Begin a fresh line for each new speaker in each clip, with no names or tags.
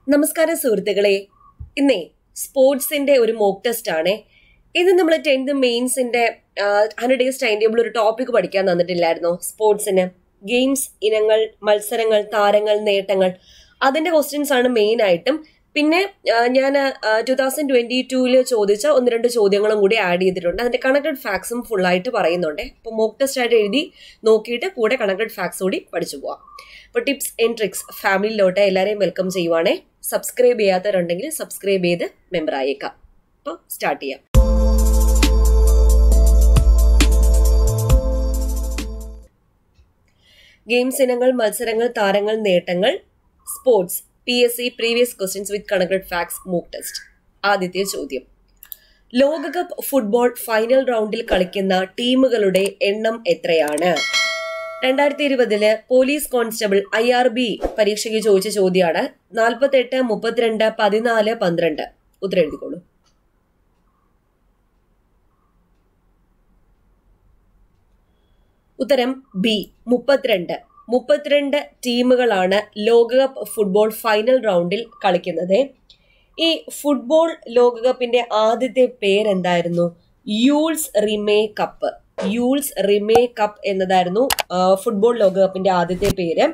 നമസ്കാരം സുഹൃത്തുക്കളെ ഇന്നേ സ്പോർട്സിന്റെ ഒരു മോക്ക് ടെസ്റ്റ് ആണ് ഇത് നമ്മൾ ടെൻത്ത് മെയിൻസിന്റെ ഹൺഡ്രഡ് ഡേയ്സ് ടൈം ടേബിൾ ഒരു ടോപ്പിക് പഠിക്കാൻ തന്നിട്ടില്ലായിരുന്നോ സ്പോർട്സിന് ഗെയിംസ് ഇനങ്ങൾ മത്സരങ്ങൾ താരങ്ങൾ നേട്ടങ്ങൾ അതിന്റെ ക്വസ്റ്റ്യൻസ് ആണ് മെയിൻ ആയിട്ടും പിന്നെ ഞാൻ ടൂ തൗസൻഡ് ട്വന്റി ടൂവിൽ ചോദിച്ച ഒന്ന് രണ്ട് ചോദ്യങ്ങളും കൂടി ആഡ് ചെയ്തിട്ടുണ്ട് അതിന്റെ കണക്റ്റഡ് ഫാക്സും ഫുൾ ആയിട്ട് പറയുന്നുണ്ട് അപ്പോൾ മോക്ക് ടെസ്റ്റ് ആയിട്ട് എഴുതി നോക്കിയിട്ട് കൂടെ കണക്റ്റഡ് ഫാക്സ് കൂടി പഠിച്ചു പോവാം അപ്പോൾ ടിപ്സ് ആൻഡ് ട്രിക്സ് ഫാമിലിയിലോട്ട് എല്ലാവരെയും വെൽക്കം ചെയ്യുവാണേ സബ്സ്ക്രൈബ് ചെയ്യാത്തവരുണ്ടെങ്കിൽ സബ്സ്ക്രൈബ് ചെയ്ത് മെമ്പർ ആയേക്കാം അപ്പോൾ സ്റ്റാർട്ട് ചെയ്യാം ഗെയിംസ് ഇനങ്ങൾ മത്സരങ്ങൾ താരങ്ങൾ നേട്ടങ്ങൾ sports P S C previous questions with connected facts mock test ആദ്യത്തെ ചോദ്യം ലോകകപ്പ് ഫുട്ബോൾ ഫൈനൽ റൗണ്ടിൽ കളിക്കുന്ന ടീമുകളുടെ എണ്ണം എത്രയാണ് രണ്ടായിരത്തി ഇരുപതില് police constable I R B പരീക്ഷയ്ക്ക് ചോദിച്ച ചോദ്യമാണ് നാൽപ്പത്തെട്ട് മുപ്പത്തിരണ്ട് പതിനാല് പന്ത്രണ്ട് ഉത്തരം എഴുതിക്കോളൂ ഉത്തരം ബി മുപ്പത്തിരണ്ട് മുപ്പത്തിരണ്ട് ടീമുകളാണ് ലോകകപ്പ് ഫുട്ബോൾ ഫൈനൽ റൗണ്ടിൽ കളിക്കുന്നത് ഈ ഫുട്ബോൾ ലോകകപ്പിന്റെ ആദ്യത്തെ പേരെന്തായിരുന്നു Jules Rimet cup Jules Rimet cup എന്നതായിരുന്നു ഫുട്ബോൾ ലോകകപ്പിന്റെ ആദ്യത്തെ പേര്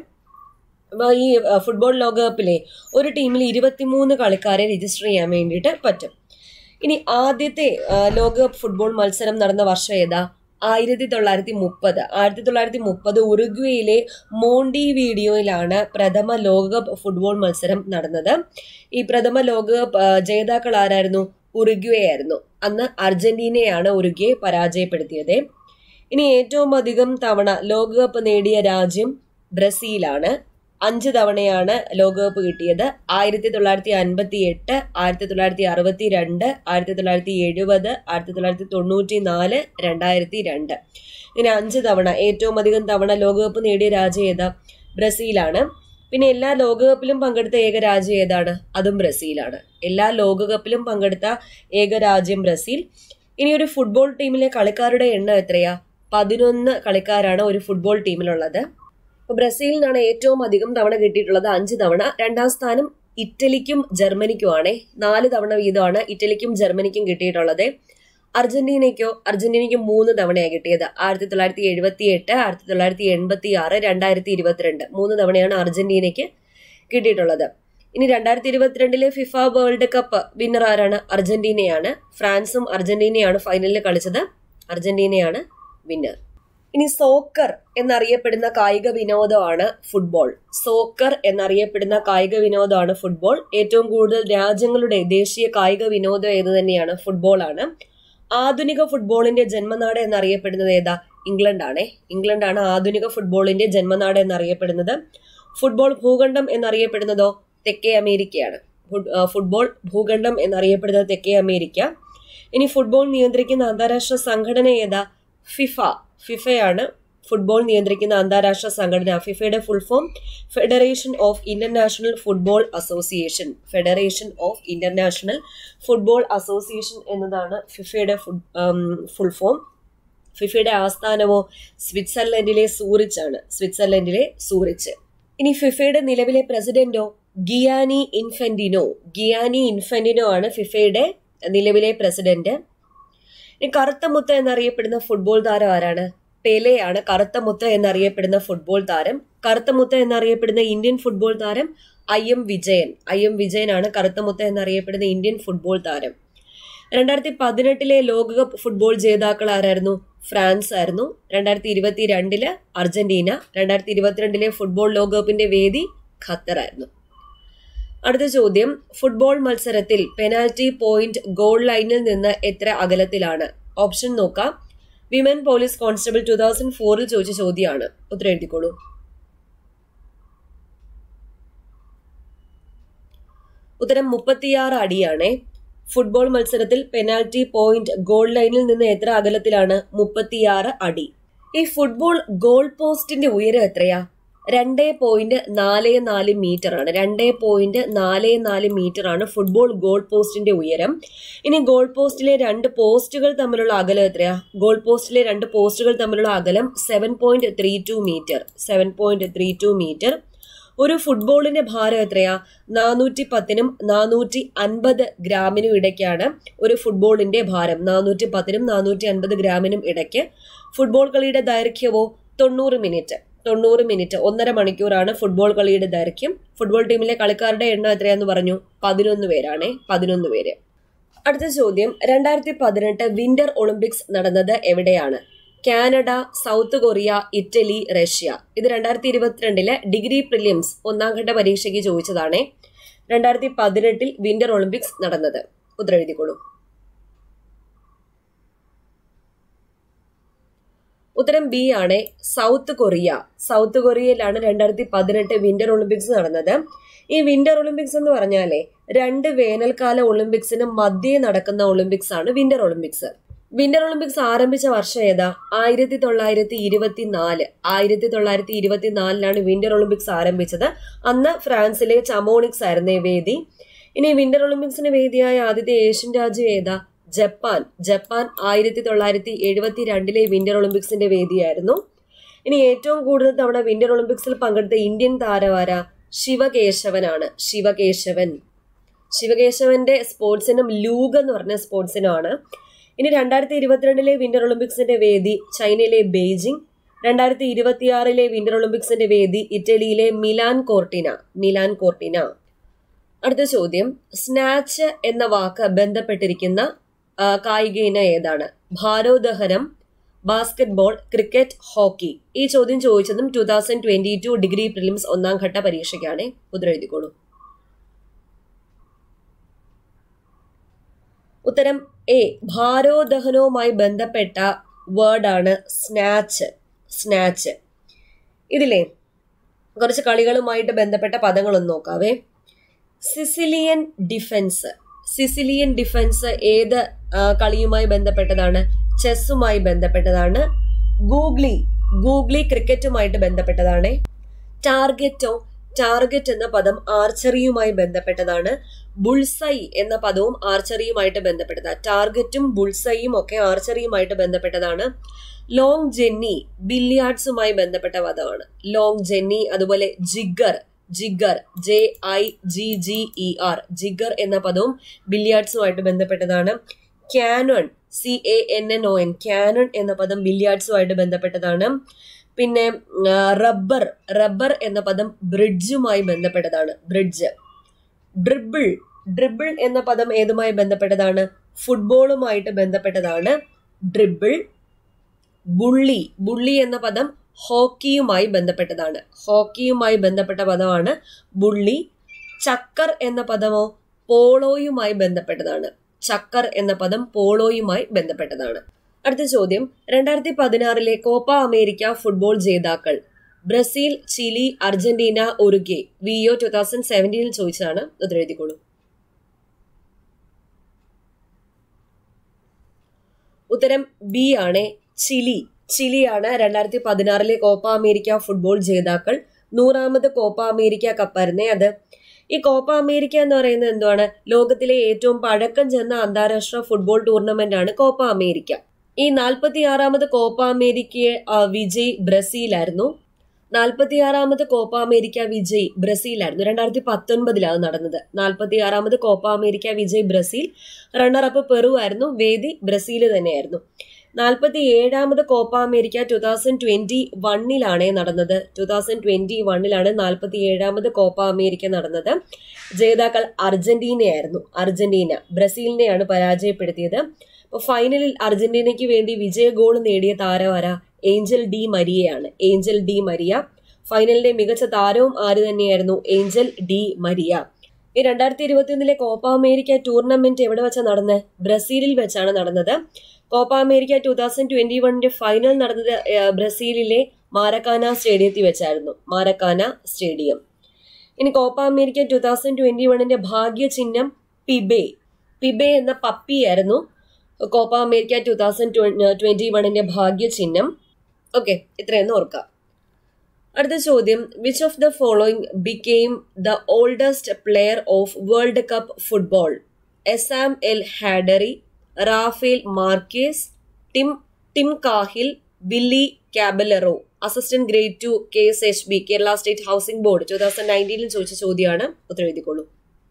ഈ ഫുട്ബോൾ ലോകകപ്പിലെ ഒരു ടീമിൽ ഇരുപത്തിമൂന്ന് കളിക്കാരെ രജിസ്റ്റർ ചെയ്യാൻ വേണ്ടിയിട്ട് പറ്റും ഇനി ആദ്യത്തെ ലോകകപ്പ് ഫുട്ബോൾ മത്സരം നടന്ന വർഷം ഏതാ ആയിരത്തി തൊള്ളായിരത്തി മുപ്പത് ആയിരത്തി തൊള്ളായിരത്തി മുപ്പത് ഉറുഗ്വേയിലെ മോണ്ടി വീഡിയോയിലാണ് പ്രഥമ ലോകകപ്പ് ഫുട്ബോൾ മത്സരം നടന്നത് ഈ പ്രഥമ ലോകകപ്പ് ജേതാക്കൾ ആരായിരുന്നു ഉറുഗ്വേ ആയിരുന്നു അന്ന് അർജന്റീനയാണ് ഉറുഗ്വെ പരാജയപ്പെടുത്തിയത് ഇനി ഏറ്റവും അധികം തവണ ലോകകപ്പ് നേടിയ രാജ്യം ബ്രസീലാണ് അഞ്ച് തവണയാണ് ലോകകപ്പ് കിട്ടിയത് ആയിരത്തി തൊള്ളായിരത്തി അൻപത്തി എട്ട് ആയിരത്തി തൊള്ളായിരത്തി അറുപത്തി രണ്ട് ആയിരത്തി തൊള്ളായിരത്തി എഴുപത് ആയിരത്തി തൊള്ളായിരത്തി തൊണ്ണൂറ്റി നാല് രണ്ടായിരത്തി രണ്ട് ഇങ്ങനെ അഞ്ച് തവണ ഏറ്റവും അധികം തവണ ലോകകപ്പ് നേടിയ രാജ്യം ഏതാ ബ്രസീലാണ് പിന്നെ എല്ലാ ലോകകപ്പിലും പങ്കെടുത്ത ഏക രാജ്യം ഏതാണ് അതും ബ്രസീലാണ് എല്ലാ ലോകകപ്പിലും പങ്കെടുത്ത ഏക രാജ്യം ബ്രസീൽ ഇനി ഒരു ഫുട്ബോൾ ടീമിലെ കളിക്കാരുടെ എണ്ണം എത്രയാ പതിനൊന്ന് കളിക്കാരാണ് ഒരു ഫുട്ബോൾ ടീമിലുള്ളത് ബ്രസീലിനാണ് ഏറ്റവും അധികം തവണ കിട്ടിയിട്ടുള്ളത് അഞ്ച് തവണ രണ്ടാം സ്ഥാനം ഇറ്റലിക്കും ജർമ്മനിക്കുമാണ് നാല് തവണ വീതമാണ് ഇറ്റലിക്കും ജർമ്മനിക്കും കിട്ടിയിട്ടുള്ളത് അർജന്റീനയ്ക്കോ അർജന്റീനയ്ക്ക് മൂന്ന് തവണയാണ് കിട്ടിയത് ആയിരത്തി തൊള്ളായിരത്തി എഴുപത്തി എട്ട് ആയിരത്തി തൊള്ളായിരത്തി എൺപത്തി ആറ് രണ്ടായിരത്തി ഇരുപത്തിരണ്ട് മൂന്ന് തവണയാണ് അർജന്റീനയ്ക്ക് കിട്ടിയിട്ടുള്ളത് ഇനി രണ്ടായിരത്തി ഇരുപത്തിരണ്ടിലെ ഫിഫ വേൾഡ് കപ്പ് വിന്നർ ആരാണ് അർജന്റീനയാണ് ഫ്രാൻസും അർജന്റീനയാണ് ഫൈനലിൽ കളിച്ചത് അർജന്റീനയാണ് വിന്നർ ഇനി സോക്കർ എന്നറിയപ്പെടുന്ന കായിക വിനോദമാണ് ഫുട്ബോൾ സോക്കർ എന്നറിയപ്പെടുന്ന കായിക വിനോദമാണ് ഫുട്ബോൾ ഏറ്റവും കൂടുതൽ രാജ്യങ്ങളുടെ ദേശീയ കായിക വിനോദം ഏത് തന്നെയാണ് ഫുട്ബോൾ ആണ് ആധുനിക ഫുട്ബോളിന്റെ ജന്മനാട് എന്നറിയപ്പെടുന്നത് ഏതാ ഇംഗ്ലണ്ടാണ് ഇംഗ്ലണ്ടാണ് ആധുനിക ഫുട്ബോളിന്റെ ജന്മനാട് എന്നറിയപ്പെടുന്നത് ഫുട്ബോൾ ഭൂഖണ്ഡം എന്നറിയപ്പെടുന്നതോ തെക്കേ അമേരിക്കയാണ് ഫുട്ബോൾ ഭൂഖണ്ഡം എന്നറിയപ്പെടുന്നത് തെക്കേ അമേരിക്ക ഇനി ഫുട്ബോൾ നിയന്ത്രിക്കുന്ന അന്താരാഷ്ട്ര സംഘടന ഏതാ ഫിഫ ഫിഫയാണ് ഫുട്ബോൾ നിയന്ത്രിക്കുന്ന അന്താരാഷ്ട്ര സംഘടന ഫിഫയുടെ full form federation of international football association federation of international football association എന്നതാണ് ഫിഫയുടെ ഫുൾ ഫോം ഫിഫയുടെ ആസ്ഥാനമോ സ്വിറ്റ്സർലൻഡിലെ സൂറിച്ച് ആണ് സ്വിറ്റ്സർലൻഡിലെ സൂറിച്ച് ഇനി ഫിഫയുടെ നിലവിലെ പ്രസിഡന്റോ ഗിയാനി ഇൻഫെന്റിനോ ഗിയാനി ഇൻഫെന്റിനോ ആണ് ഫിഫയുടെ നിലവിലെ പ്രസിഡന്റ് ഇനി കറുത്ത മുത്ത എന്നറിയപ്പെടുന്ന ഫുട്ബോൾ താരം ആരാണ് പെലെയാണ് കറുത്ത മുത്ത എന്നറിയപ്പെടുന്ന ഫുട്ബോൾ താരം കറുത്ത മുത്ത എന്നറിയപ്പെടുന്ന ഇന്ത്യൻ ഫുട്ബോൾ താരം I M Vijayan I M വിജയനാണ് കറുത്ത മുത്ത എന്നറിയപ്പെടുന്ന ഇന്ത്യൻ ഫുട്ബോൾ താരം രണ്ടായിരത്തി പതിനെട്ടിലെ ലോകകപ്പ് ഫുട്ബോൾ ജേതാക്കൾ ആരായിരുന്നു ഫ്രാൻസ് ആയിരുന്നു രണ്ടായിരത്തി ഇരുപത്തി രണ്ടില് അർജന്റീന രണ്ടായിരത്തി ഇരുപത്തിരണ്ടിലെ ഫുട്ബോൾ ലോകകപ്പിന്റെ വേദി ഖത്തർ ആയിരുന്നു അടുത്ത ചോദ്യം ഫുട്ബോൾ മത്സരത്തിൽ പെനാൽറ്റി പോയിന്റ് ഗോൾ ലൈനിൽ നിന്ന് എത്ര അകലത്തിലാണ് ഓപ്ഷൻ നോക്കാം women police constable two thousand ഫോറിൽ ചോദിച്ച ചോദ്യമാണ് ഉത്തരം എഴുതിക്കോളൂ ഉത്തരം മുപ്പത്തിയാറ് അടിയാണ് ഫുട്ബോൾ മത്സരത്തിൽ പെനാൽറ്റി പോയിന്റ് ഗോൾ ലൈനിൽ നിന്ന് എത്ര അകലത്തിലാണ് മുപ്പത്തിയാറ് അടി ഈ ഫുട്ബോൾ ഗോൾ പോസ്റ്റിന്റെ ഉയരം എത്രയാ രണ്ട് പോയിന്റ് നാല് നാല് മീറ്റർ ആണ് രണ്ട് പോയിന്റ് നാല് നാല് മീറ്റർ ആണ് ഫുട്ബോൾ ഗോൾ പോസ്റ്റിന്റെ ഉയരം ഇനി ഗോൾ പോസ്റ്റിലെ രണ്ട് പോസ്റ്റുകൾ തമ്മിലുള്ള അകലം എത്രയാ ഗോൾ പോസ്റ്റിലെ രണ്ട് പോസ്റ്റുകൾ തമ്മിലുള്ള അകലം seven point three two metre seven point three two metre ഒരു ഫുട്ബോളിന്റെ ഭാരം എത്രയാ നാനൂറ്റി പത്തിനും നാനൂറ്റി അൻപത് ഗ്രാമിനും ഇടയ്ക്കാണ് ഒരു ഫുട്ബോളിന്റെ ഭാരം നാനൂറ്റി പത്തിനും നാനൂറ്റി അൻപത് ഗ്രാമിനും ഇടയ്ക്ക് ഫുട്ബോൾ കളിയുടെ ദൈർഘ്യമോ തൊണ്ണൂറ് മിനിറ്റ് തൊണ്ണൂറ് മിനിറ്റ് ഒന്നര മണിക്കൂറാണ് ഫുട്ബോൾ കളിയുടെ ദൈർഘ്യം ഫുട്ബോൾ ടീമിലെ കളിക്കാരുടെ എണ്ണം എത്രയാന്ന് പറഞ്ഞു പതിനൊന്ന് പേരാണേ പതിനൊന്ന് പേര് അടുത്ത ചോദ്യം രണ്ടായിരത്തി പതിനെട്ട് വിന്റർ ഒളിമ്പിക്സ് നടന്നത് എവിടെയാണ് Canada South Korea Italy Russia ഇത് രണ്ടായിരത്തി ഇരുപത്തിരണ്ടിലെ ഡിഗ്രി പ്രിലിംസ് ഒന്നാം ഘട്ട പരീക്ഷയ്ക്ക് ചോദിച്ചതാണ് രണ്ടായിരത്തി പതിനെട്ടിൽ വിന്റർ ഒളിമ്പിക്സ് നടന്നത് ഉത്തരവെഴുതിക്കോളൂ ഉത്തരം ബി ആണ് സൗത്ത് കൊറിയ സൗത്ത് കൊറിയയിലാണ് രണ്ടായിരത്തി പതിനെട്ട് വിന്റർ ഒളിമ്പിക്സ് നടന്നത് ഈ വിന്റർ ഒളിമ്പിക്സ് എന്ന് പറഞ്ഞാലേ രണ്ട് വേനൽക്കാല ഒളിമ്പിക്സിന് മധ്യേ നടക്കുന്ന ഒളിമ്പിക്സ് ആണ് വിന്റർ ഒളിമ്പിക്സ് വിന്റർ ഒളിമ്പിക്സ് ആരംഭിച്ച വർഷം ഏതാ ആയിരത്തി തൊള്ളായിരത്തി ഇരുപത്തി നാല് ആയിരത്തി തൊള്ളായിരത്തി ഇരുപത്തി നാലിലാണ് വിന്റർ ഒളിമ്പിക്സ് ആരംഭിച്ചത് അന്ന് ഫ്രാൻസിലെ ചമോണിക്സ് ആയിരുന്നേ വേദി ഇനി വിന്റർ ഒളിമ്പിക്സിന് വേദിയായ ആദ്യത്തെ ഏഷ്യൻ രാജ്യം ഏതാ ജപ്പാൻ ജപ്പാൻ ആയിരത്തി തൊള്ളായിരത്തി എഴുപത്തി രണ്ടിലെ വിന്റർ ഒളിമ്പിക്സിന്റെ വേദിയായിരുന്നു ഇനി ഏറ്റവും കൂടുതൽ തവണ വിന്റർ ഒളിമ്പിക്സിൽ പങ്കെടുത്ത ഇന്ത്യൻ താരവാര ശിവകേശവനാണ് ശിവകേശവൻ ശിവകേശവന്റെ സ്പോർട്സിനും ലൂഗ് എന്ന് പറഞ്ഞ സ്പോർട്സിനുമാണ് ഇനി രണ്ടായിരത്തി ഇരുപത്തിരണ്ടിലെ വിന്റർ ഒളിമ്പിക്സിന്റെ വേദി ചൈനയിലെ ബെയ്ജിംഗ് രണ്ടായിരത്തി ഇരുപത്തിയാറിലെ വിന്റർ ഒളിമ്പിക്സിന്റെ വേദി ഇറ്റലിയിലെ മിലാൻ കോർട്ടിന മിലാൻ കോർട്ടിന അടുത്ത ചോദ്യം സ്നാച്ച് എന്ന വാക്ക് ബന്ധപ്പെട്ടിരിക്കുന്ന ആ, കായിക ഇനം ഏതാണ് ഭാരോദഹനം ബാസ്കറ്റ്ബോൾ ക്രിക്കറ്റ് ഹോക്കി ഈ ചോദ്യം ചോദിച്ചതും two thousand twenty two degree prelims ഒന്നാം ഘട്ട പരീക്ഷയ്ക്കാണ് ഉത്തരം എഴുതിക്കോളൂ ഉത്തരം എ ഭാരോദഹനവുമായി ബന്ധപ്പെട്ട വേർഡാണ് സ്നാച്ച് സ്നാച്ച് ഇതിലെ കുറച്ച് കളികളുമായിട്ട് ബന്ധപ്പെട്ട പദങ്ങളൊന്ന് നോക്കാവേ സിസിലിയൻ ഡിഫൻസ് സിസിലിയൻ ഡിഫൻസ് ഏത് ആ, കളിയുമായി ബന്ധപ്പെട്ടതാണ് ചെസ്സുമായി ബന്ധപ്പെട്ടതാണ് ഗൂഗ്ലി ഗൂഗ്ലി ക്രിക്കറ്റുമായിട്ട് ബന്ധപ്പെട്ടതാണ് ടാർഗറ്റോ ടാർഗറ്റ് എന്ന പദം ആർച്ചറിയുമായി ബന്ധപ്പെട്ടതാണ് ബുൾസൈ എന്ന പദവും ആർച്ചറിയുമായിട്ട് ബന്ധപ്പെട്ടതാണ് ടാർഗറ്റും ബുൾസൈയും ഒക്കെ ആർച്ചറിയുമായിട്ട് ബന്ധപ്പെട്ടതാണ് ലോങ് ജെന്നി ബില്ലിയാർഡ്സുമായി ബന്ധപ്പെട്ട പദമാണ് ലോങ് ജെന്നി അതുപോലെ jigger jigger J I G G E R jigger എന്ന പദവും ബില്ലിയാർഡ്സുമായിട്ട് ബന്ധപ്പെട്ടതാണ് cannon C A N N O N cannon എന്ന പദം ബില്ലിയാർഡ്സുമായിട്ട് ബന്ധപ്പെട്ടതാണ് പിന്നെ ആ, റബ്ബർ റബ്ബർ എന്ന പദം ബ്രിഡ്ജുമായി ബന്ധപ്പെട്ടതാണ് ബ്രിഡ്ജ് ഡ്രിബിൾ ഡ്രിബിൾ എന്ന പദം ഏതുമായി ബന്ധപ്പെട്ടതാണ് ഫുട്ബോളുമായിട്ട് ബന്ധപ്പെട്ടതാണ് ഡ്രിബിൾ ബുള്ളി ബുള്ളി എന്ന പദം ഹോക്കിയുമായി ബന്ധപ്പെട്ടതാണ് ഹോക്കിയുമായി ബന്ധപ്പെട്ട പദമാണ് ബുള്ളി ചക്കർ എന്ന പദമോ പോളോയുമായി ബന്ധപ്പെട്ടതാണ് ചക്കർ എന്ന പദം പോളോയുമായി ബന്ധപ്പെട്ടതാണ് അടുത്ത ചോദ്യം രണ്ടായിരത്തി പതിനാറിലെ കോപ്പ അമേരിക്ക ഫുട്ബോൾ ജേതാക്കൾ Brazil Chile Argentina Uruguay VO two thousand സെവൻറ്റീനിൽ ചോദിച്ചതാണ് ഉത്തരം എഴുതിക്കോളൂ ഉത്തരം ബി ആണ് ചിലി ചിലിയാണ് രണ്ടായിരത്തി പതിനാറിലെ കോപ്പ അമേരിക്ക ഫുട്ബോൾ ജേതാക്കൾ നൂറാമത് കോപ്പ അമേരിക്ക കപ്പായിരുന്നേ അത് ഈ കോപ്പ അമേരിക്ക എന്ന് പറയുന്നത് എന്തുവാണ് ലോകത്തിലെ ഏറ്റവും പഴക്കം ചെന്ന അന്താരാഷ്ട്ര ഫുട്ബോൾ ടൂർണമെന്റ് ആണ് കോപ്പ അമേരിക്ക ഈ നാൽപ്പത്തി ആറാമത് കോപ്പ അമേരിക്കയെ ആ, വിജയ് ബ്രസീലായിരുന്നു നാൽപ്പത്തി ആറാമത് കോപ്പ അമേരിക്ക വിജയ് ബ്രസീലായിരുന്നു രണ്ടായിരത്തി പത്തൊൻപതിലാണ് നടന്നത് നാൽപ്പത്തി ആറാമത് കോപ്പ അമേരിക്ക വിജയ് ബ്രസീൽ റണ്ണറപ്പ് പെറു ആയിരുന്നു വേദി ബ്രസീൽ തന്നെയായിരുന്നു നാൽപ്പത്തി ഏഴാമത് Copa America two thousand twenty വണ്ണിലാണ് നടന്നത് ടു തൗസൻഡ് ട്വന്റി വണ്ണിലാണ് നാൽപ്പത്തി ഏഴാമത് കോപ്പ അമേരിക്ക നടന്നത് ജേതാക്കൾ അർജന്റീനയായിരുന്നു അർജന്റീന ബ്രസീലിനെയാണ് പരാജയപ്പെടുത്തിയത് അപ്പോൾ ഫൈനലിൽ അർജന്റീനയ്ക്ക് വേണ്ടി വിജയ ഗോൾ നേടിയ താരമാര ഏഞ്ചൽ ഡി മരിയയാണ് ഏഞ്ചൽ ഡി മരിയ ഫൈനലിന്റെ മികച്ച താരവും ആര് തന്നെയായിരുന്നു ഏഞ്ചൽ ഡി മരിയ ഈ രണ്ടായിരത്തി ഇരുപത്തിയൊന്നിലെ കോപ്പ അമേരിക്ക ടൂർണമെന്റ് എവിടെ വെച്ചാണ് നടന്നത് ബ്രസീലിൽ വെച്ചാണ് നടന്നത് Copa America two thousand twenty വണ്ണിന്റെ ഫൈനൽ നടന്നത് ഏഹ്, ബ്രസീലിലെ മാരക്കാന സ്റ്റേഡിയത്തിൽ വെച്ചായിരുന്നു മാരക്കാന സ്റ്റേഡിയം ഇനി Copa America two thousand twenty വണ്ണിന്റെ ഭാഗ്യ ചിഹ്നം പിബെ പിബെ എന്ന പപ്പിയായിരുന്നു Copa America two thousand twenty വണ്ണിന്റെ ഭാഗ്യ ചിഹ്നം ഓക്കെ ഇത്രയൊന്ന് ഓർക്കാം അടുത്ത ചോദ്യം which of the following became the oldest player of World Cup football Essam El Hadary Rafael Marquez Tim Tim Cahill Billy Caballero assistant grade to K S H B Kerala state housing board two thousand നയൻറ്റീനിൽ ചോദിച്ച ചോദ്യമാണ് ഉത്തരം എഴുതിക്കോളൂ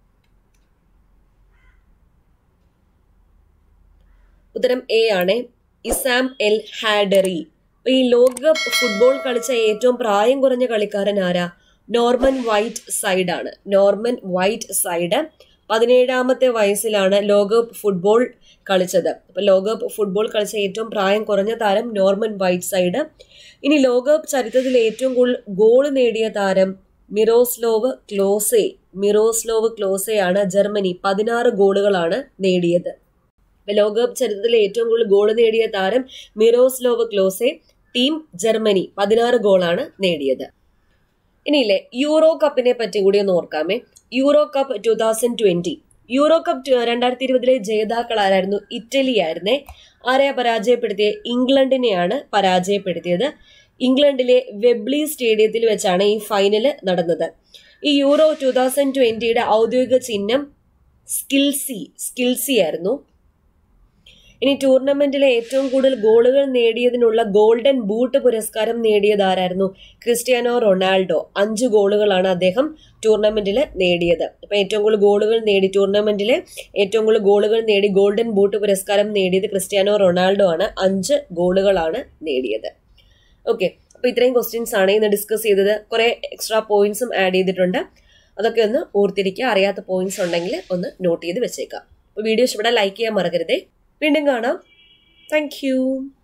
ഉത്തരം A ആണ് Issam L ഹാഡറി അപ്പൊ ഈ ലോകകപ്പ് football കളിച്ച ഏറ്റവും പ്രായം കുറഞ്ഞ കളിക്കാരൻ ആരാ നോർമൻ വൈറ്റ് സൈഡ് ആണ് നോർമൻ വൈറ്റ് സൈഡ് പതിനേഴാമത്തെ വയസ്സിലാണ് ലോകകപ്പ് ഫുട്ബോൾ കളിച്ചത് അപ്പൊ ലോകകപ്പ് ഫുട്ബോൾ കളിച്ച ഏറ്റവും പ്രായം കുറഞ്ഞ താരം നോർമൻ വൈറ്റ് സൈഡ് ഇനി ലോകകപ്പ് ചരിത്രത്തിൽ ഏറ്റവും കൂടുതൽ ഗോൾ നേടിയ താരം മിറോസ്ലോവ് ക്ലോസെ മിറോസ്ലോവ് ക്ലോസെ ആണ് ജർമ്മനി പതിനാറ് ഗോളുകളാണ് നേടിയത് ലോകകപ്പ് ചരിത്രത്തിൽ ഏറ്റവും കൂടുതൽ ഗോൾ നേടിയ താരം മിറോസ്ലോവ് ക്ലോസെ ടീം ജർമ്മനി പതിനാറ് ഗോളാണ് നേടിയത് ഇനിയില്ലേ യൂറോ കപ്പിനെ പറ്റി കൂടി ഒന്ന് ഓർക്കാമേ Euro cup two thousand twenty Euro cup രണ്ടായിരത്തി ഇരുപതിലെ ജേതാക്കൾ ആരായിരുന്നു ഇറ്റലി ആയിരുന്നേ ആരെയാ പരാജയപ്പെടുത്തിയത് ഇംഗ്ലണ്ടിനെയാണ് പരാജയപ്പെടുത്തിയത് ഇംഗ്ലണ്ടിലെ വെബ്ലി സ്റ്റേഡിയത്തിൽ വെച്ചാണ് ഈ ഫൈനല് നടന്നത് ഈ യൂറോ ടൂ തൗസൻഡ് ട്വന്റിയുടെ ഔദ്യോഗിക ചിഹ്നം സ്കിൽസി സ്കിൽസി ആയിരുന്നു ഇനി ടൂർണമെന്റിലെ ഏറ്റവും കൂടുതൽ ഗോളുകൾ നേടിയതിനുള്ള ഗോൾഡൻ ബൂട്ട് പുരസ്കാരം നേടിയത് ആരായിരുന്നു ക്രിസ്ത്യാനോ റൊണാൾഡോ അഞ്ച് ഗോളുകളാണ് അദ്ദേഹം ടൂർണമെന്റിൽ നേടിയത് അപ്പൊ ഏറ്റവും കൂടുതൽ ഗോളുകൾ നേടി ടൂർണമെന്റിലെ ഏറ്റവും കൂടുതൽ ഗോളുകൾ നേടി ഗോൾഡൻ ബൂട്ട് പുരസ്കാരം നേടിയത് ക്രിസ്ത്യാനോ റൊണാൾഡോ ആണ് അഞ്ച് ഗോളുകളാണ് നേടിയത് ഓക്കെ അപ്പൊ ഇത്രയും ക്വസ്റ്റ്യൻസ് ആണ് ഇന്ന് ഡിസ്കസ് ചെയ്തത് കുറെ എക്സ്ട്രാ പോയിന്റ്സും ആഡ് ചെയ്തിട്ടുണ്ട് അതൊക്കെ ഒന്ന് ഓർത്തിരിക്കുക അറിയാത്ത പോയിന്റ്സ് ഉണ്ടെങ്കിൽ ഒന്ന് നോട്ട് ചെയ്ത് വെച്ചേക്കാം അപ്പോൾ വീഡിയോ ഇഷ്ടപ്പെടാൻ ലൈക്ക് ചെയ്യാൻ മറക്കരുതേ വീണ്ടും കാണാം താങ്ക്